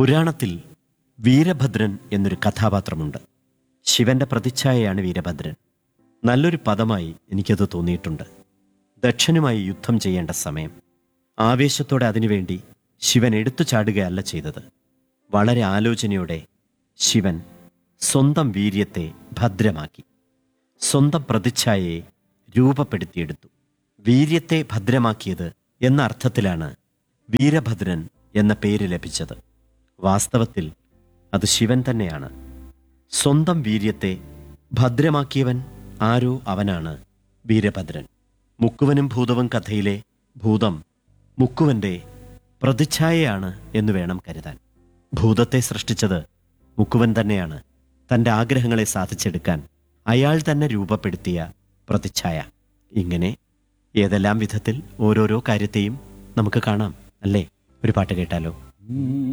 പുരാണത്തിൽ വീരഭദ്രൻ എന്നൊരു കഥാപാത്രമുണ്ട് ശിവന്റെ പ്രതിച്ഛായയാണ് വീരഭദ്രൻ നല്ലൊരു പദമായി എനിക്കത് തോന്നിയിട്ടുണ്ട് ദക്ഷനുമായി യുദ്ധം ചെയ്യേണ്ട സമയം ആവേശത്തോടെ അതിനുവേണ്ടി ശിവൻ എടുത്തു ചാടുകയല്ല ചെയ്തത് വളരെ ആലോചനയോടെ ശിവൻ സ്വന്തം വീര്യത്തെ ഭദ്രമാക്കി സ്വന്തം പ്രതിച്ഛായയെ രൂപപ്പെടുത്തിയെടുത്തു വീര്യത്തെ ഭദ്രമാക്കിയത് എന്ന അർത്ഥത്തിലാണ് വീരഭദ്രൻ എന്ന പേര് ലഭിച്ചത് വാസ്തവത്തിൽ അത് ശിവൻ തന്നെയാണ് സ്വന്തം വീര്യത്തെ ഭദ്രമാക്കിയവൻ ആരോ അവനാണ് വീരഭദ്രൻ മുക്കുവനും ഭൂതവും കഥയിലെ ഭൂതം മുക്കുവന്റെ പ്രതിച്ഛായയാണ് എന്ന് വേണം കരുതാൻ ഭൂതത്തെ സൃഷ്ടിച്ചത് മുക്കുവൻ തന്നെയാണ് തന്റെ ആഗ്രഹങ്ങളെ സാധിച്ചെടുക്കാൻ അയാൾ തന്നെ രൂപപ്പെടുത്തിയ പ്രതിച്ഛായ ഇങ്ങനെ ഏതെല്ലാം വിധത്തിൽ ഓരോരോ കാര്യത്തെയും നമുക്ക് കാണാം അല്ലേ ഒരു പാട്ട് കേട്ടാലോ